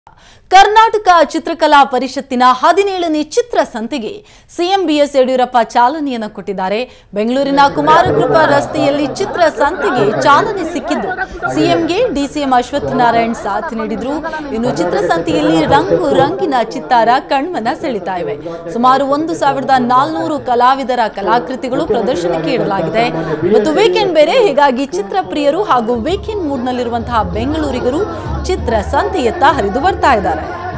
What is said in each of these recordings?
ಕರ್ನಾಟಕ ಚಿತ್ರಕಲಾ ಪರಿಷತ್ತಿನ ಹದಿನೇಳನೇ ಚಿತ್ರ ಸಂತೆಗೆ ಸಿಎಂ ಬಿಎಸ್ ಯಡಿಯೂರಪ್ಪ ಚಾಲನೆಯನ್ನು ಕೊಟ್ಟಿದ್ದಾರೆ ಬೆಂಗಳೂರಿನ ಕುಮಾರಕೃಪಾ ರಸ್ತೆಯಲ್ಲಿ ಚಿತ್ರ ಸಂತೆಗೆ ಚಾಲನೆ ಸಿಕ್ಕಿದ್ದು ಸಿಎಂಗೆ ಡಿಸಿಎಂ ಅಶ್ವಥ್ ನಾರಾಯಣ್ ಸಾಥ್ ನೀಡಿದ್ರು ಇನ್ನು ಚಿತ್ರಸಂತೆಯಲ್ಲಿ ರಂಗು ರಂಗಿನ ಚಿತ್ತಾರ ಕಣ್ಮನ ಸೆಳಿತಾ ಇವೆ ಸುಮಾರು ಒಂದು ಸಾವಿರದ ನಾಲ್ನೂರು ಕಲಾವಿದರ ಕಲಾಕೃತಿಗಳು ಪ್ರದರ್ಶನಕ್ಕೆ ಇಡಲಾಗಿದೆ ಇವತ್ತು ವೀಕೆಂಡ್ ಬೇರೆ ಹೀಗಾಗಿ ಚಿತ್ರಪ್ರಿಯರು ಹಾಗೂ ವೀಕೆಂಡ್ ಮೂಡ್ನಲ್ಲಿರುವಂತಹ ಬೆಂಗಳೂರಿಗರು ಚಿತ್ರ ಸಂತೆಯತ್ತ ಹರಿದು ಬರ್ತಾ ಇದ್ದಾರೆ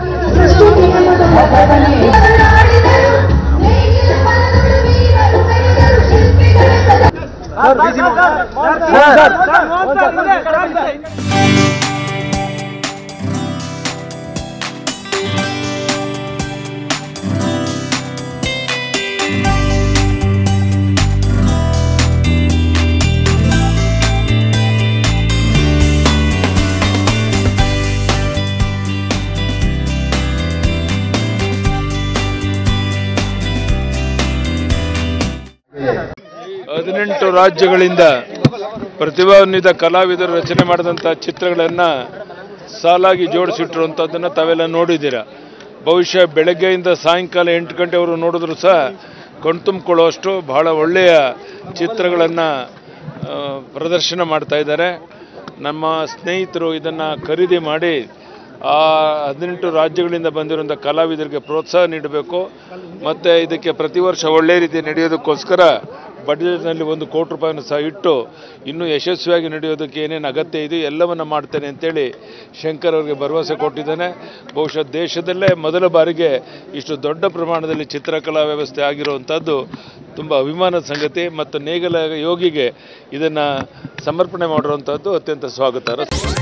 ಹದಿನೆಂಟು ರಾಜ್ಯಗಳಿಂದ ಪ್ರತಿಭಾನ್ವಿತ ಕಲಾವಿದರು ರಚನೆ ಮಾಡಿದಂಥ ಚಿತ್ರಗಳನ್ನು ಸಾಲಾಗಿ ಜೋಡಿಸಿಟ್ಟಿರುವಂಥದ್ದನ್ನು ತಾವೆಲ್ಲ ನೋಡಿದ್ದೀರ ಬಹುಶಃ ಬೆಳಗ್ಗೆಯಿಂದ ಸಾಯಂಕಾಲ ಎಂಟು ಗಂಟೆವರೆಗೂ ನೋಡಿದ್ರು ಸಹ ಕಣ್ತುಂಬಿಕೊಳ್ಳುವಷ್ಟು ಬಹಳ ಒಳ್ಳೆಯ ಚಿತ್ರಗಳನ್ನು ಪ್ರದರ್ಶನ ಮಾಡ್ತಾ ಇದ್ದಾರೆ ನಮ್ಮ ಸ್ನೇಹಿತರು ಇದನ್ನು ಖರೀದಿ ಮಾಡಿ ಆ ಹದಿನೆಂಟು ರಾಜ್ಯಗಳಿಂದ ಬಂದಿರುವಂಥ ಕಲಾವಿದರಿಗೆ ಪ್ರೋತ್ಸಾಹ ನೀಡಬೇಕು ಮತ್ತು ಇದಕ್ಕೆ ಪ್ರತಿ ವರ್ಷ ಒಳ್ಳೆಯ ರೀತಿ ನಡೆಯೋದಕ್ಕೋಸ್ಕರ ಬಡ್ಜೆಟ್ನಲ್ಲಿ ಒಂದು ಕೋಟಿ ರೂಪಾಯಿಯನ್ನು ಸಹ ಇಟ್ಟು ಇನ್ನೂ ಯಶಸ್ವಿಯಾಗಿ ನಡೆಯೋದಕ್ಕೆ ಏನೇನು ಅಗತ್ಯ ಇದೆಯೋ ಎಲ್ಲವನ್ನು ಮಾಡ್ತೇನೆ ಅಂತೇಳಿ ಶಂಕರ್ ಅವರಿಗೆ ಭರವಸೆ ಕೊಟ್ಟಿದ್ದಾನೆ ಬಹುಶಃ ದೇಶದಲ್ಲೇ ಮೊದಲ ಬಾರಿಗೆ ಇಷ್ಟು ದೊಡ್ಡ ಪ್ರಮಾಣದಲ್ಲಿ ಚಿತ್ರಕಲಾ ವ್ಯವಸ್ಥೆ ಆಗಿರುವಂಥದ್ದು ತುಂಬ ಅಭಿಮಾನದ ಸಂಗತಿ ಮತ್ತು ನೇಗಲ ಯೋಗಿಗೆ ಇದನ್ನು ಸಮರ್ಪಣೆ ಮಾಡಿರುವಂಥದ್ದು ಅತ್ಯಂತ ಸ್ವಾಗತಾರ್ಹ